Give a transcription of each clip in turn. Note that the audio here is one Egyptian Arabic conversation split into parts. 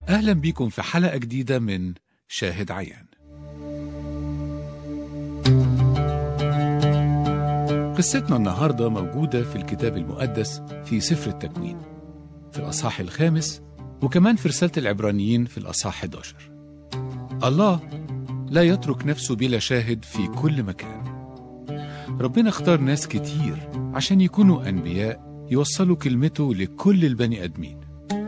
أهلا بيكم في حلقة جديدة من شاهد عيان قصتنا النهاردة موجودة في الكتاب المقدس في سفر التكوين في الأصحاح الخامس وكمان في رسالة العبرانيين في الأصحاح 11 الله لا يترك نفسه بلا شاهد في كل مكان ربنا اختار ناس كتير عشان يكونوا أنبياء يوصلوا كلمته لكل البني آدمين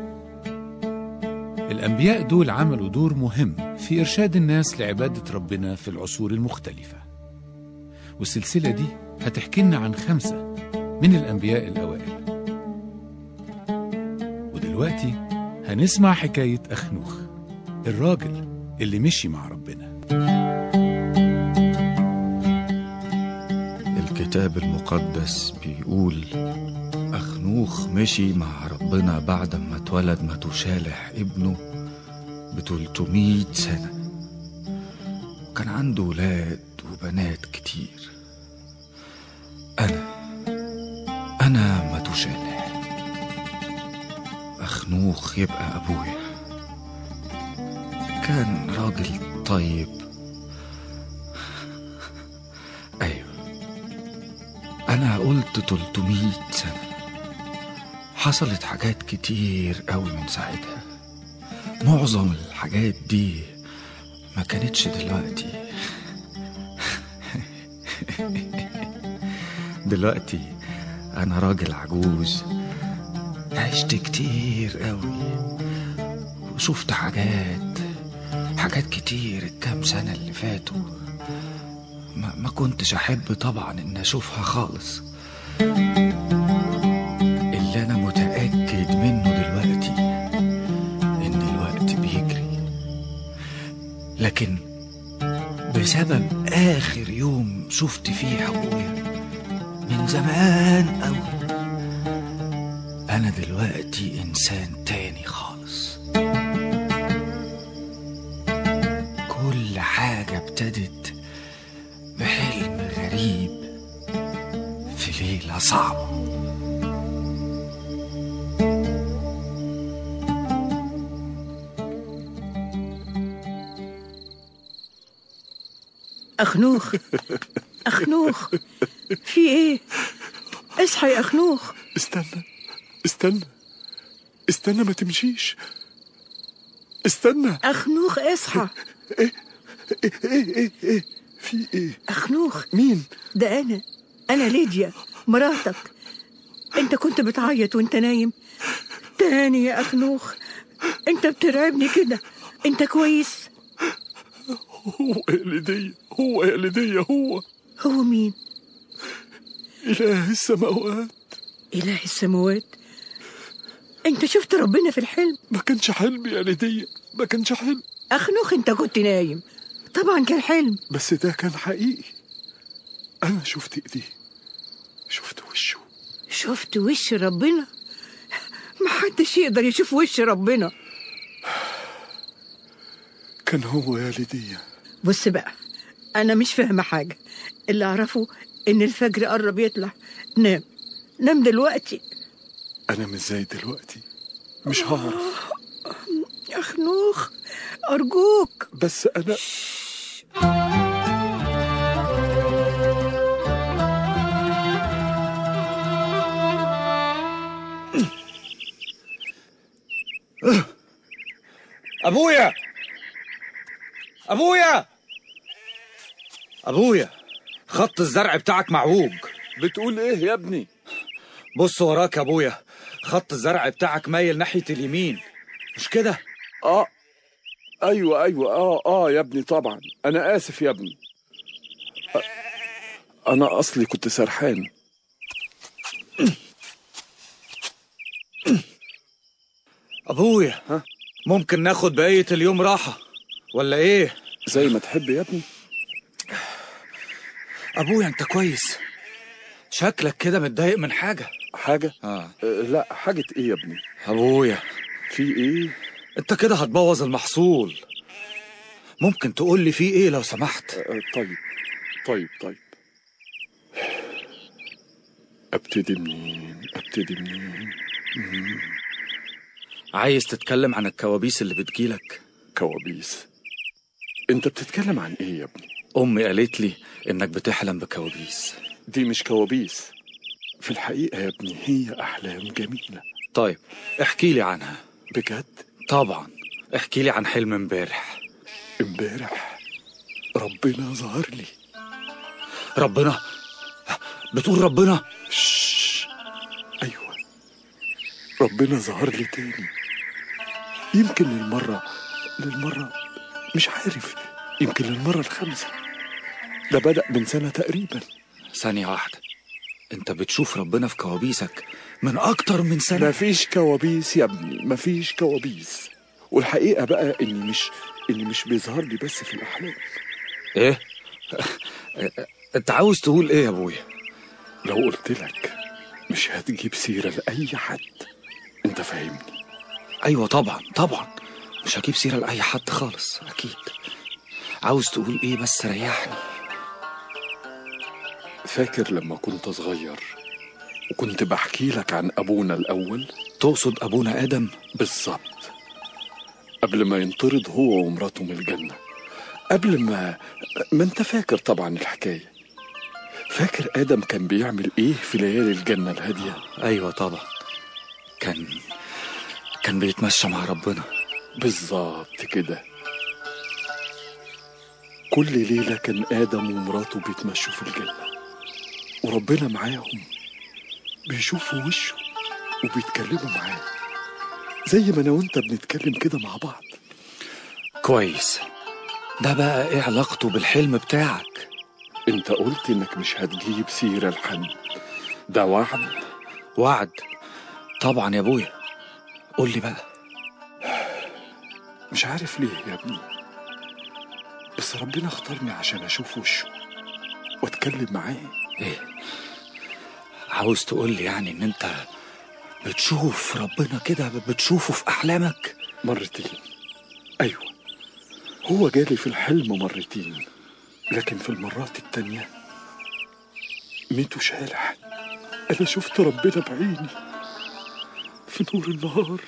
الأنبياء دول عملوا دور مهم في إرشاد الناس لعبادة ربنا في العصور المختلفة والسلسلة دي هتحكي لنا عن خمسة من الأنبياء الأوائل ودلوقتي هنسمع حكاية أخنوخ الراجل اللي مشي مع ربنا الكتاب المقدس بيقول أخنوخ مشي مع ربنا بعد ما اتولد متوشالح ابنه ب 300 سنة وكان عنده ولاد وبنات كتير أنا أنا متوشالح أخنوخ يبقى أبويا كان راجل طيب أيوه أنا قلت 300 سنة حصلت حاجات كتير قوي من ساعتها معظم الحاجات دي ما كانتش دلوقتي دلوقتي أنا راجل عجوز عشت كتير قوي وشفت حاجات حاجات كتير الكام سنة اللي فاتوا ما, ما كنتش أحب طبعا إن أشوفها خالص اللي أنا متأكد منه دلوقتي إن الوقت بيجري لكن بسبب آخر يوم شفت فيه أبويا من زمان أوي أنا دلوقتي إنسان تاني خالص كل حاجة ابتدت بحلم غريب في ليلة صعبة أخنوخ أخنوخ في إيه؟ اصحى يا أخنوخ استنى استنى استنى ما تمشيش استنى أخنوخ اصحى ايه ايه ايه ايه في ايه أخنوخ مين ده أنا أنا ليديا مراتك أنت كنت بتعيط وأنت نايم تاني يا أخنوخ أنت بترعبني كده أنت كويس هو يا ليديا هو يا ليديا هو هو مين؟ إله السماوات إله السماوات أنت شفت ربنا في الحلم ما كانش حلم يا ليديا ما كانش حلم أخنوخ أنت كنت نايم طبعا كان حلم بس ده كان حقيقي أنا شفت إيديه شفت وشه شفت وش ربنا محدش يقدر يشوف وش ربنا كان هو يا ليديا بص بقى أنا مش فاهمة حاجة اللي أعرفه إن الفجر قرب يطلع نام نام دلوقتي أنا مش زي دلوقتي مش هعرف يا خنوخ أرجوك بس أنا أبويا أبويا أبويا خط الزرع بتاعك معوج بتقول إيه يا ابني بص وراك يا أبويا خط الزرع بتاعك مايل ناحية اليمين مش كده آه أيوة أيوة آه آه يا ابني طبعا أنا آسف يا ابني أ- أنا أصلي كنت سرحان أبويا ها؟ ممكن ناخد بقية اليوم راحة ولا إيه زي ما تحب يا ابني أبويا أنت كويس شكلك كده متضايق من حاجة حاجة آه. أه لا حاجة إيه يا ابني أبويا في إيه أنت كده هتبوظ المحصول ممكن تقول لي فيه إيه لو سمحت أه طيب طيب طيب ابتدي منين ابتدي منين مم. عايز تتكلم عن الكوابيس اللي بتجيلك كوابيس انت بتتكلم عن ايه يا ابني امي قالت لي انك بتحلم بكوابيس دي مش كوابيس في الحقيقة يا ابني هي أحلام جميلة طيب احكي لي عنها بجد طبعا احكي لي عن حلم امبارح امبارح ربنا ظهر لي ربنا بتقول ربنا شش. أيوة ربنا ظهر لي تاني يمكن للمرة للمرة مش عارف يمكن للمرة الخامسة ده بدأ من سنة تقريبا ثانية واحدة انت بتشوف ربنا في كوابيسك من اكتر من سنة مفيش كوابيس يا ابني مفيش كوابيس والحقيقة بقى إني مش إني مش بيظهر لي بس في الأحلام ايه انت عاوز تقول ايه يا ابويا لو قلت لك مش هتجيب سيرة لأي حد أنت فاهمني ايوه طبعا طبعا مش هجيب سيرة لأي حد خالص اكيد عاوز تقول ايه بس ريحني فاكر لما كنت صغير وكنت بحكي لك عن أبونا الأول تقصد ابونا ادم بالظبط قبل ما ينطرد هو ومراته من الجنة قبل ما ما انت فاكر طبعا الحكاية فاكر آدم كان بيعمل ايه في ليالي الجنة الهادية ايوه طبعا كان كان بيتمشى مع ربنا بالظبط كده كل ليلة كان آدم ومراته بيتمشوا في الجنة وربنا معاهم بيشوفوا وشه وبيتكلموا معاه زي ما أنا وأنت بنتكلم كده مع بعض كويس ده بقى ايه علاقته بالحلم بتاعك أنت قلت إنك مش هتجيب سيرة لحد ده وعد وعد طبعا يا ابويا قول لي بقى مش عارف ليه يا ابني بس ربنا اختارني عشان أشوف وشه وأتكلم معاه ايه عاوز تقول لي يعني ان انت بتشوف ربنا كده بتشوفه في احلامك مرتين أيوة هو جالي في الحلم مرتين لكن في المرات التانية ميتو شالح أنا شفت ربنا بعيني في نور النهار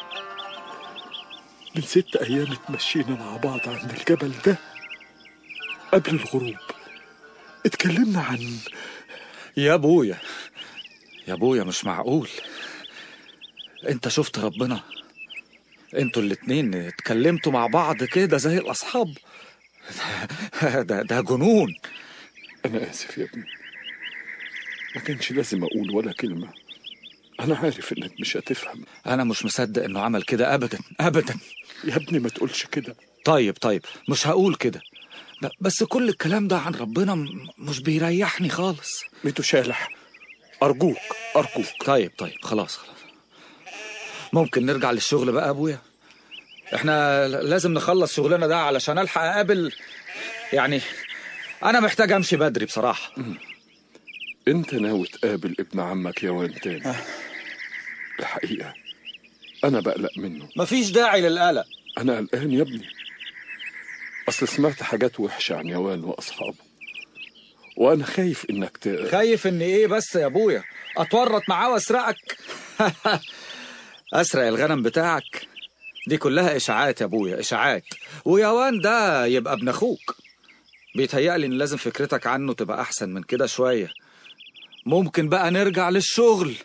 من ست أيام اتمشينا مع بعض عند الجبل ده قبل الغروب اتكلمنا عن يا ابويا يا ابويا مش معقول انت شفت ربنا انتوا الاتنين اتكلمتوا مع بعض كده زي الاصحاب ده ده, ده جنون أنا آسف يا ابني ما كانش لازم أقول ولا كلمة أنا عارف إنك مش هتفهم انا مش مصدق انه عمل كده ابدا ابدا يا ابني ما تقولش كده طيب طيب مش هقول كده ب- بس كل الكلام ده عن ربنا م- مش بيريحني خالص ميتو شالح أرجوك أرجوك طيب طيب خلاص خلاص ممكن نرجع للشغل بقى يا ابويا احنا ل- لازم نخلص شغلنا ده علشان الحق اقابل يعني انا محتاج امشي بدري بصراحة أنت ناوي تقابل ابن عمك يوان تاني الحقيقة أنا بقلق منه مفيش داعي للقلق أنا قلقان يا ابني أصل سمعت حاجات وحشة عن يوان وأصحابه وأنا خايف إنك ت... خايف ان ايه بس يا ابويا اتورط معاه واسرقك اسرق الغنم بتاعك دي كلها اشاعات يا ابويا اشاعات ويوان ده يبقى ابن اخوك بيتهيألي ان لازم فكرتك عنه تبقى احسن من كده شوية ممكن بقى نرجع للشغل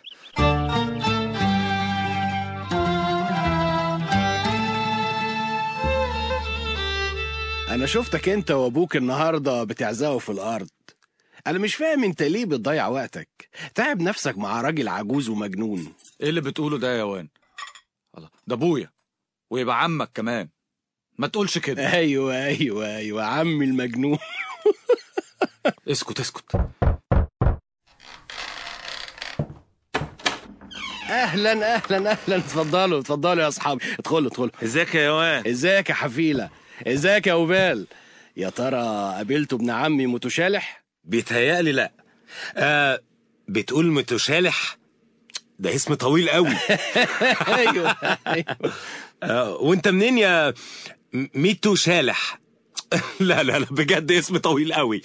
انا شفتك انت وابوك النهارده بتعزقوا في الارض انا مش فاهم انت ليه بتضيع وقتك تعب نفسك مع راجل عجوز ومجنون ايه اللي بتقوله ده يا وان الله ده ابويا ويبقى عمك كمان ما تقولش كده ايوه ايوه ايوه عمي المجنون اسكت اسكت اهلا اهلا اهلا اتفضلوا اتفضلوا يا اصحابي ادخلوا ادخلوا ازيك يا يوان ازيك يا حفيله ازيك يا وبال يا ترى قابلتوا ابن عمي متشالح بيتهيألي لا آه بتقول متشالح ده اسم طويل قوي ايوه ايوه آه وانت منين يا م- ميتو شالح لا لا لا بجد اسم طويل قوي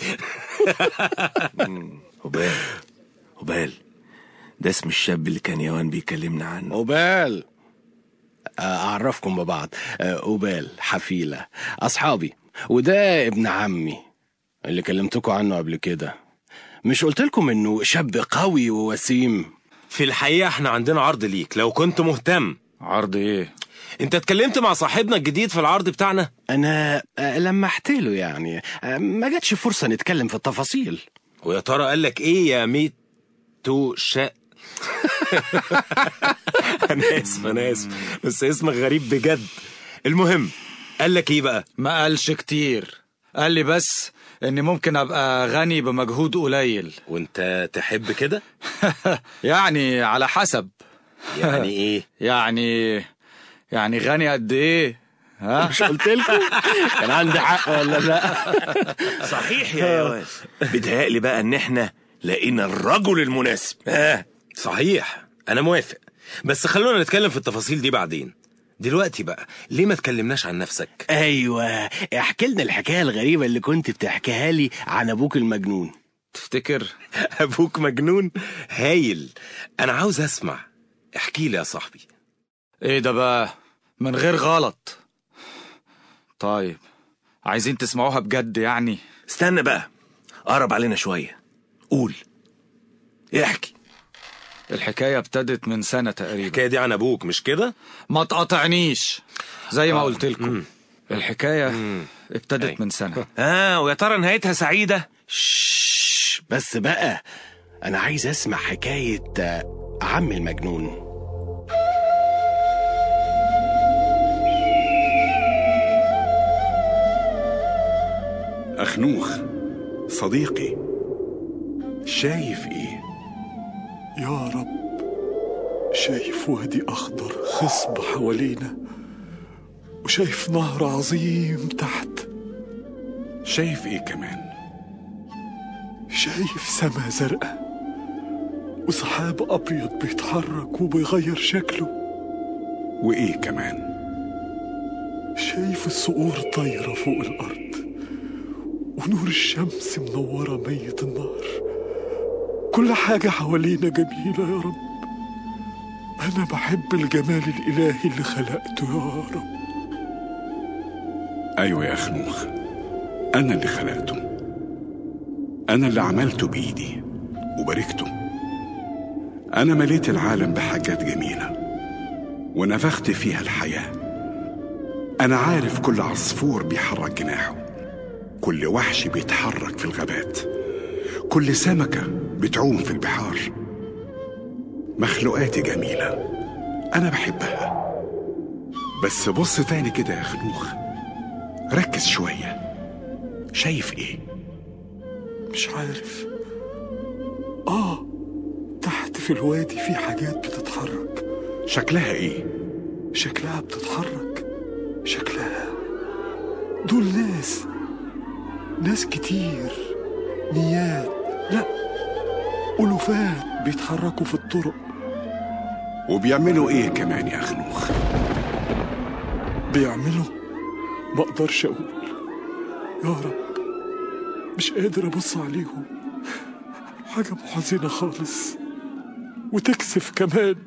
هبال هبال ده اسم الشاب اللي كان يوان بيكلمنا عنه وبال آه، أعرفكم ببعض آه، أوبال حفيلة أصحابي وده ابن عمي اللي كلمتكم عنه قبل كده مش قلت لكم إنه شاب قوي ووسيم في الحقيقة احنا عندنا عرض ليك لو كنت مهتم عرض ايه انت اتكلمت مع صاحبنا الجديد في العرض بتاعنا أنا آه، لمحت له يعني آه، ما جاتش فرصة نتكلم في التفاصيل ويا ترى قال لك ايه يا ميت تو شا انا اسف انا اسف بس اسمك غريب بجد المهم قال لك ايه بقى ما قالش كتير قال لي بس اني ممكن ابقى غني بمجهود قليل وانت تحب كده يعني على حسب يعني ايه يعني يعني غني قد ايه ها مش قلت لكم كان عندي حق ولا لا صحيح يا يوان بيتهيألي بقى ان احنا لقينا الرجل المناسب ها صحيح انا موافق بس خلونا نتكلم في التفاصيل دي بعدين دلوقتي بقى ليه ما تكلمناش عن نفسك ايوه احكي لنا الحكايه الغريبه اللي كنت بتحكيها لي عن ابوك المجنون تفتكر ابوك مجنون هايل انا عاوز اسمع احكي لي يا صاحبي ايه ده بقى من غير غلط طيب عايزين تسمعوها بجد يعني استنى بقى قرب علينا شوية قول احكي الحكاية ابتدت من سنة تقريبا الحكايه دي عن ابوك مش كده ما تقاطعنيش زي ما قلت لكم الحكاية ابتدت أي. من سنة اه ويا ترى نهايتها سعيدة شش بس بقى انا عايز اسمع حكايه آه، عم المجنون أخنوخ صديقي شايف إيه؟ يا رب شايف وادي أخضر خصب حوالينا وشايف نهر عظيم تحت شايف إيه كمان؟ شايف سما زرقاء وسحاب أبيض بيتحرك وبيغير شكله وإيه كمان؟ شايف الصقور طايرة فوق الأرض ونور الشمس منورة مية النهر كل حاجة حوالينا جميلة يا رب أنا بحب الجمال الإلهي اللي خلقته يا رب أيوة يا أخنوخ أنا اللي خلقته أنا اللي عملته بإيدي وباركته أنا مليت العالم بحاجات جميلة ونفخت فيها الحياة أنا عارف كل عصفور بيحرك جناحه كل وحش بيتحرك في الغابات كل سمكة بتعوم في البحار مخلوقاتي جميلة أنا بحبها بس بص تاني كده يا خنوخ ركز شوية شايف ايه؟ مش عارف آه تحت في الوادي في حاجات بتتحرك شكلها ايه؟ شكلها بتتحرك شكلها دول ناس ناس كتير نيات لا ألوفات بيتحركوا في الطرق وبيعملوا ايه كمان يا خنوخ؟ بيعملوا ما اقدرش اقول يا رب مش قادر ابص عليهم حاجة محزنة خالص وتكسف كمان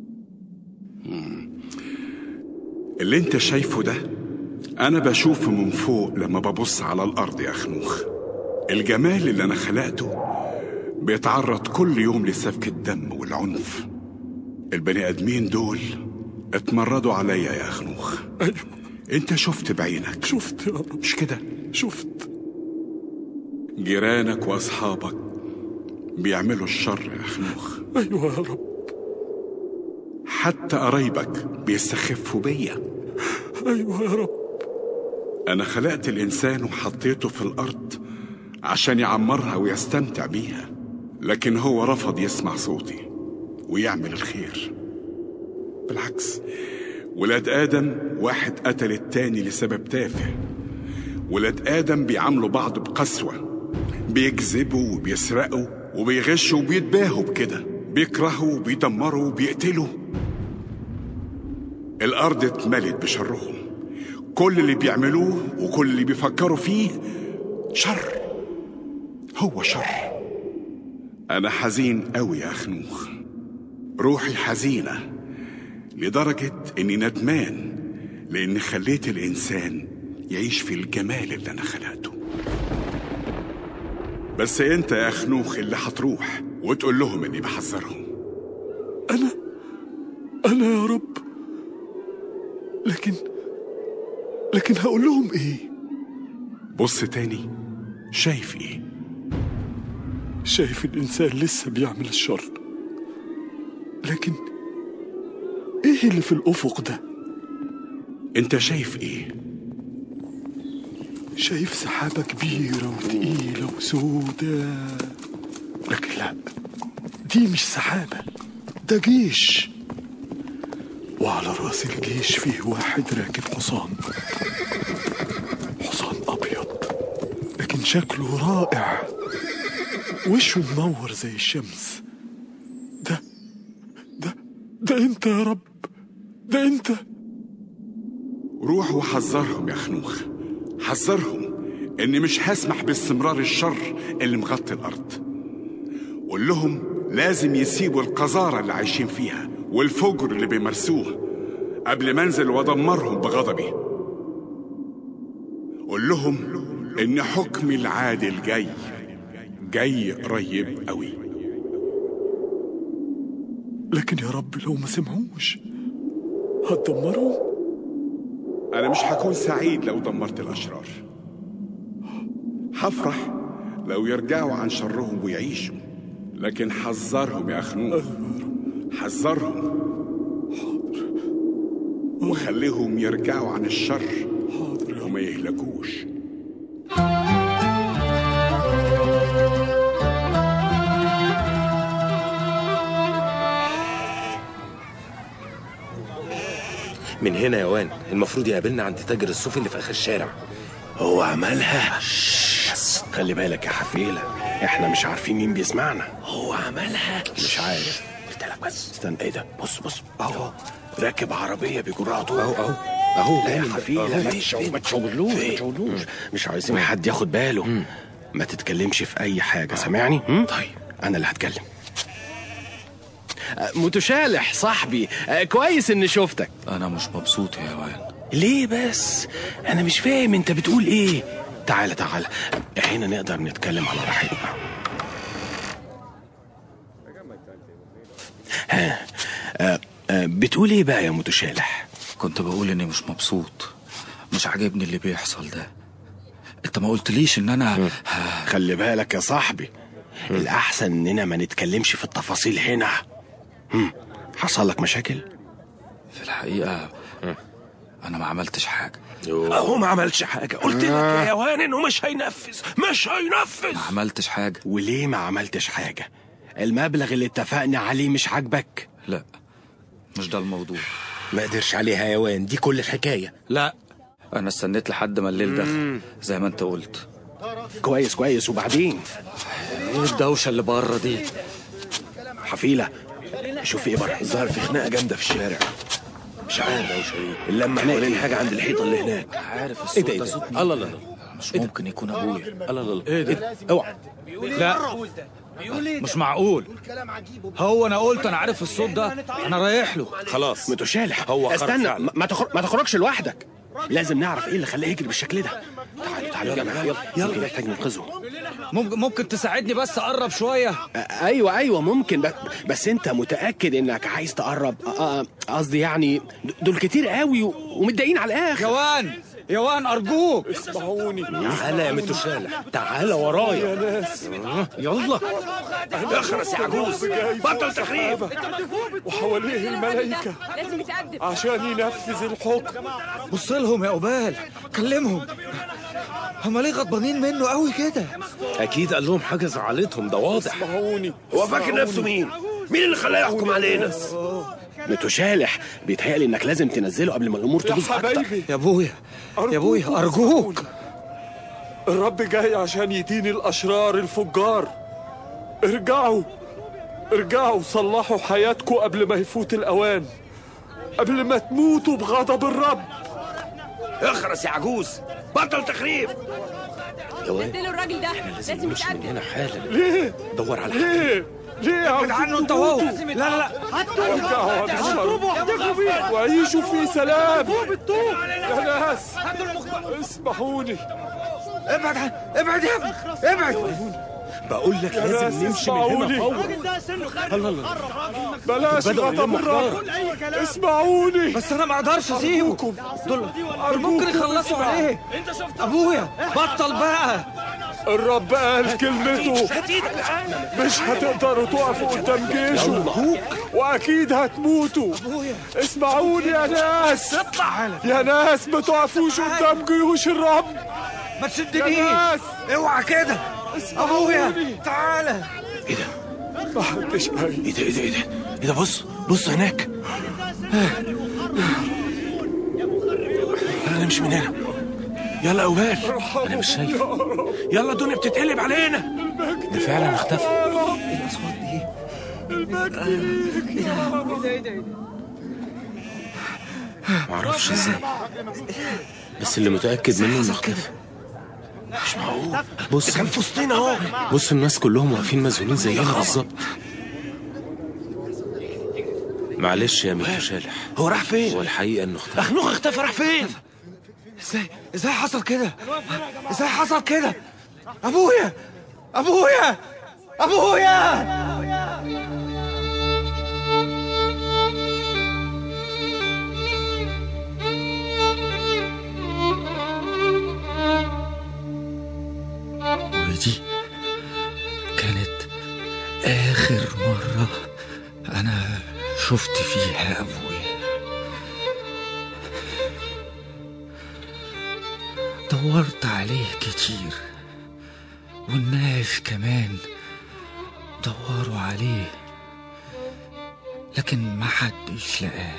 اللي انت شايفه ده انا بشوفه من فوق لما ببص على الارض يا خنوخ الجمال اللي انا خلقته بيتعرض كل يوم لسفك الدم والعنف البني ادمين دول اتمردوا عليا يا خنوخ ايوه انت شفت بعينك شفت يا رب مش كده شفت جيرانك واصحابك بيعملوا الشر يا خنوخ ايوه يا رب حتى قرايبك بيستخفوا بيا ايوه يا رب أنا خلقت الإنسان وحطيته في الأرض عشان يعمرها ويستمتع بيها لكن هو رفض يسمع صوتي ويعمل الخير بالعكس ولاد آدم واحد قتل التاني لسبب تافه ولاد آدم بيعاملوا بعض بقسوة بيكذبوا وبيسرقوا وبيغشوا وبيتباهوا بكده بيكرهوا وبيدمروا وبيقتلوا الأرض اتملت بشرهم كل اللي بيعملوه وكل اللي بيفكروا فيه شر هو شر أنا حزين أوي يا خنوخ روحي حزينة لدرجة إني ندمان لأن خليت الإنسان يعيش في الجمال اللي أنا خلقته بس أنت يا أخنوخ اللي هتروح وتقول لهم إني بحذرهم أنا أنا يا رب لكن لكن هقول لهم إيه؟ بص تاني شايف إيه؟ شايف الإنسان لسه بيعمل الشر لكن إيه اللي في الأفق ده؟ أنت شايف إيه؟ شايف سحابة كبيرة وتقيلة وسودة لكن لا دي مش سحابة ده جيش وعلى راس الجيش فيه واحد راكب حصان حصان أبيض لكن شكله رائع وشه منور زي الشمس ده ده ده انت يا رب ده انت روح وحذرهم يا خنوخ حذرهم اني مش هسمح باستمرار الشر اللي مغطي الارض قول لهم لازم يسيبوا القذارة اللي عايشين فيها والفجر اللي بيمارسوه قبل ما انزل وادمرهم بغضبي قول لهم ان حكمي العادل جاي جاي قريب قوي لكن يا رب لو ما سمعوش هتدمرهم انا مش هكون سعيد لو دمرت الاشرار هفرح لو يرجعوا عن شرهم ويعيشوا لكن حذرهم يا خنوخ حذرهم وخليهم يرجعوا عن الشر وما يهلكوش من هنا يا وان المفروض يقابلنا عند تاجر الصوف اللي في اخر الشارع هو عملها بس خلي بالك يا حفيلة احنا مش عارفين مين بيسمعنا هو عملها مش عارف قلت لك بس استنى ايه ده بص بص اهو راكب عربية بيجرها طول اهو اهو اهو لا يا حفيلة أهو. ما تشو- ما تشوفلوش ما تشوفلوش مش عايزين حد ياخد باله ما تتكلمش في اي حاجة سامعني طيب انا اللي هتكلم آه، متشالح صاحبي آه، كويس اني شفتك انا مش مبسوط يا وان ليه بس انا مش فاهم انت بتقول ايه تعالى تعالى هنا نقدر نتكلم على راحتنا ها آه، آه، بتقول ايه بقى يا متشالح كنت بقول اني مش مبسوط مش عاجبني اللي بيحصل ده انت ما قلتليش ان انا خلي بالك يا صاحبي الاحسن اننا ما نتكلمش في التفاصيل هنا هم، حصل لك مشاكل في الحقيقة انا ما عملتش حاجة اهو ما عملش حاجه قلت لك يا يوان انه مش هينفذ مش هينفذ ما عملتش حاجة وليه ما عملتش حاجة المبلغ اللي اتفقنا عليه مش عاجبك لا مش ده الموضوع ما قدرش عليها يا يوان دي كل الحكايه لا انا استنيت لحد ما الليل دخل زي ما انت قلت كويس كويس وبعدين ايه الدوشة اللي بره دي حفيلة شوف ايه بره الظاهر في خناقه جامده في الشارع مش عارف يا شريف اللمه حوالين حاجه عند الحيطه اللي هناك عارف ايه الصوت ده ايه ده ده صوت الله الله الله مش ممكن يكون ابويا الله الله ايه ده اوعى لا مش معقول هو انا قلت انا عارف الصوت ده انا رايح له خلاص متشالح هو خرج استنى فعلا. ما, ما, تخرج ما تخرجش لوحدك لازم نعرف ايه اللي خلاه يجري بالشكل ده تعالوا تعالوا يا جماعه يلا يلا محتاج ننقذه ممكن ممكن تساعدني بس اقرب شوية آه، ايوه ايوه ممكن بس, بس انت متاكد انك عايز تقرب آه، آه، قصدي يعني د- دول كتير قوي و- ومتضايقين على الاخر يوان يوان ارجوك اسمعوني تعالى يا متشالح تعالى ورايا يا ناس يلا اخرس يا عجوز بطل تخريب وحواليه الملائكة لازم يتقدم عشان ينفذ الحكم بص لهم يا قبال كلمهم هما ليه غضبانين منه قوي كده اكيد قال لهم حاجه زعلتهم ده واضح اسمعوني هو فاكر نفسه مين مين اللي خلاه يحكم علينا متشالح بيتهيألي انك لازم تنزله قبل ما الامور يا تبوظ اكتر حبايبي يا ابويا يا ابويا ارجوك الرب جاي عشان يدين الأشرار الفجار ارجعوا ارجعوا صلحوا حياتكم قبل ما يفوت الأوان قبل ما تموتوا بغضب الرب اخرس يا عجوز بطل تخريب قلت له الراجل ده لازم نمشي من يتقدم هنا حالا ليه؟ دور على حد ليه؟ ليه ابعد عنه انت وهو لا لا لا ارجعوا عن الشر وعيشوا في سلام يا ناس اسمحوني ابعد عن- ابعد يا ابني ابعد بقول لك يا ناس لازم نمشي من هنا اسمعوني فورا الله الله بلاش بدأوا غضب يلموا الرب اسمعوني بس انا ما اقدرش اسيبه أرجوكم دول دول أرجوكم ممكن يخلصوا اسمع. عليه ابويا بطل بقى الرب قال كلمته مش هتقدروا تقفوا قدام جيشه واكيد هتموتوا اسمعوني يا ناس يا ناس ما تقفوش قدام جيوش الرب ما يا تشدنيش ناس اوعى كده ابويا اسمعوني تعالى ايه ده ما حدش قايل ايه ده ايه ده ايه ده ايه ده بص بص هناك يلا نمشي من هنا يلا يا اوبال انا مش شايف يلا الدنيا بتتقلب علينا ده فعلا اختفى ايه الاصوات دي معرفش ازاي بس اللي متاكد منه انه اختفى مش معقول بص كان في وسطنا اهو بص الناس كلهم واقفين مذهولين زينا بالظبط معلش يا ميكا شالح هو راح فين هو الحقيقه انه اختفى اخنوخ اختفى راح فين ازاي ازاي حصل كده ازاي حصل كده ابويا ابويا ابويا ودي كانت آخر مرة أنا شفت فيها أبويا دورت عليه كتير والناس كمان دوروا عليه لكن ما حدش لقاه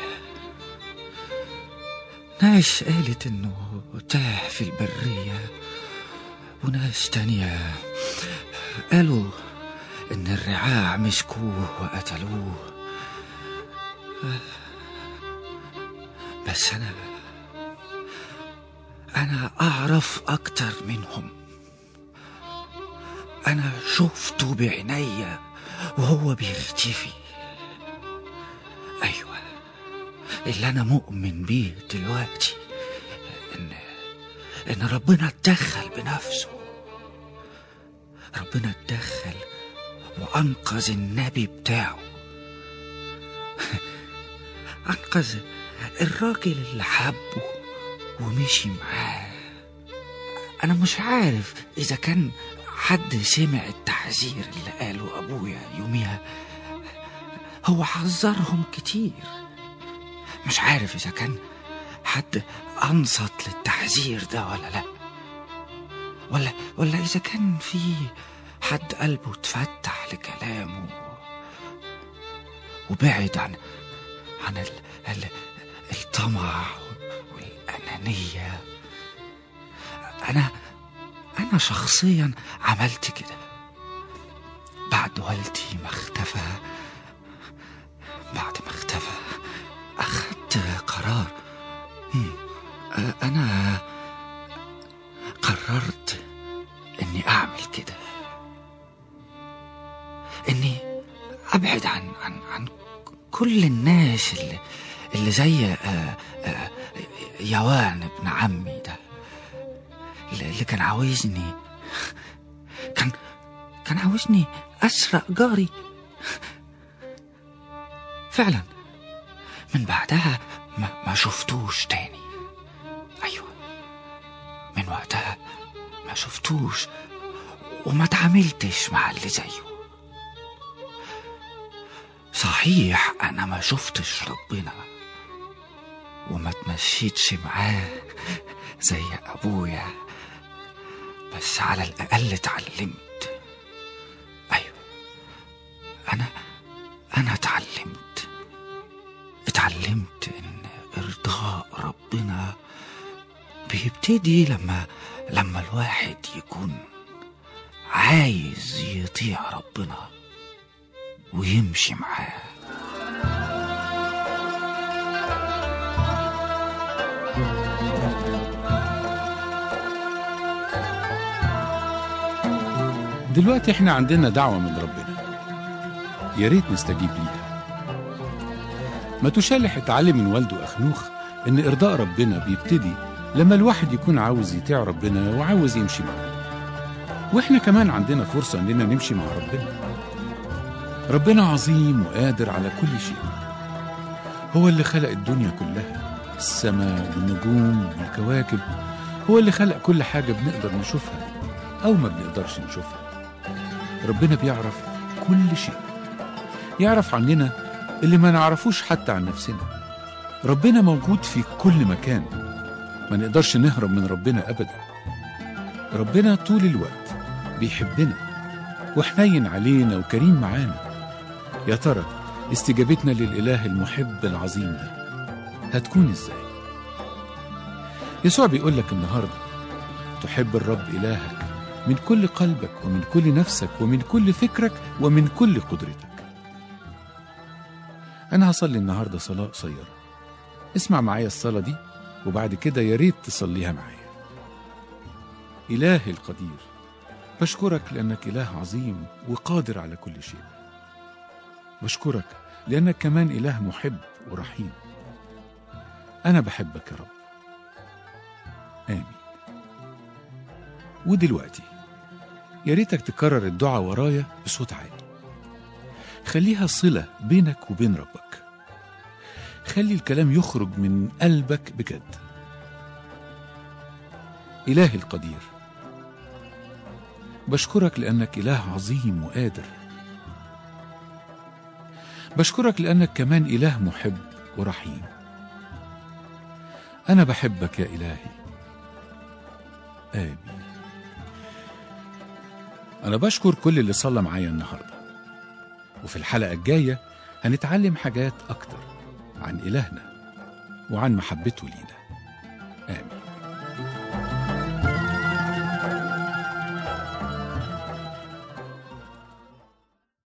ناس قالت انه تاه في البريه وناس تانية قالوا إن الرعاع مسكوه وقتلوه بس أنا أنا أعرف أكتر منهم أنا شفته بعينيا وهو بيختفي أيوة اللي أنا مؤمن بيه دلوقتي إن إن ربنا اتدخل بنفسه ربنا اتدخل وأنقذ النبي بتاعه أنقذ الراجل اللي حبه ومشي معاه أنا مش عارف إذا كان حد سمع التحذير اللي قاله أبويا يوميها هو حذرهم كتير مش عارف إذا كان حد أنصت للتحذير ده ولا لأ ولا ولا إذا كان في حد قلبه اتفتح لكلامه وبعد عن عن ال... ال... الطمع والأنانية أنا أنا شخصيا عملت كده بعد والدي ما اختفى بعد ما اختفى أخدت قرار مم. أ- أنا قررت إني أعمل كده إني أبعد عن عن عن كل الناس اللي اللي زي آه، آه، يوان ابن عمي ده اللي اللي كان عاوزني كان كان عاوزني أسرق جاري فعلا من بعدها ما, ما شفتوش تاني أيوة من وقتها ما شفتوش وما تعاملتش مع اللي زيه صحيح أنا ما شفتش ربنا وما تمشيتش معاه زي أبويا بس على الأقل اتعلمت أيوة أنا أنا اتعلمت اتعلمت إن إرضاء ربنا بيبتدي لما لما الواحد يكون عايز يطيع ربنا ويمشي معاه دلوقتي احنا عندنا دعوة من ربنا يا ريت نستجيب ليها ما تشالح اتعلم من والده أخنوخ إن إرضاء ربنا بيبتدي لما الواحد يكون عاوز يطيع ربنا وعاوز يمشي معاه وإحنا كمان عندنا فرصة إننا نمشي مع ربنا ربنا عظيم وقادر على كل شيء هو اللي خلق الدنيا كلها السماء والنجوم والكواكب هو اللي خلق كل حاجة بنقدر نشوفها أو ما بنقدرش نشوفها ربنا بيعرف كل شيء يعرف عننا اللي ما نعرفوش حتى عن نفسنا ربنا موجود في كل مكان ما نقدرش نهرب من ربنا أبدا ربنا طول الوقت بيحبنا وحنين علينا وكريم معانا يا ترى استجابتنا للإله المحب العظيم ده هتكون ازاي يسوع بيقول لك النهارده تحب الرب إلهك من كل قلبك ومن كل نفسك ومن كل فكرك ومن كل قدرتك أنا هصلي النهاردة صلاة قصيرة اسمع معايا الصلاة دي وبعد كده يا ريت تصليها معايا إلهي القدير بشكرك لأنك إله عظيم وقادر على كل شيء بشكرك لأنك كمان إله محب ورحيم أنا بحبك يا رب آمين ودلوقتي يا ريتك تكرر الدعاء ورايا بصوت عالي خليها صلة بينك وبين ربك خلي الكلام يخرج من قلبك بجد إلهي القدير بشكرك لأنك إله عظيم وقادر بشكرك لأنك كمان إله محب ورحيم أنا بحبك يا إلهي آمين أنا بشكر كل اللي صلى معايا النهاردة وفي الحلقة الجاية هنتعلم حاجات أكتر عن إلهنا وعن محبته لينا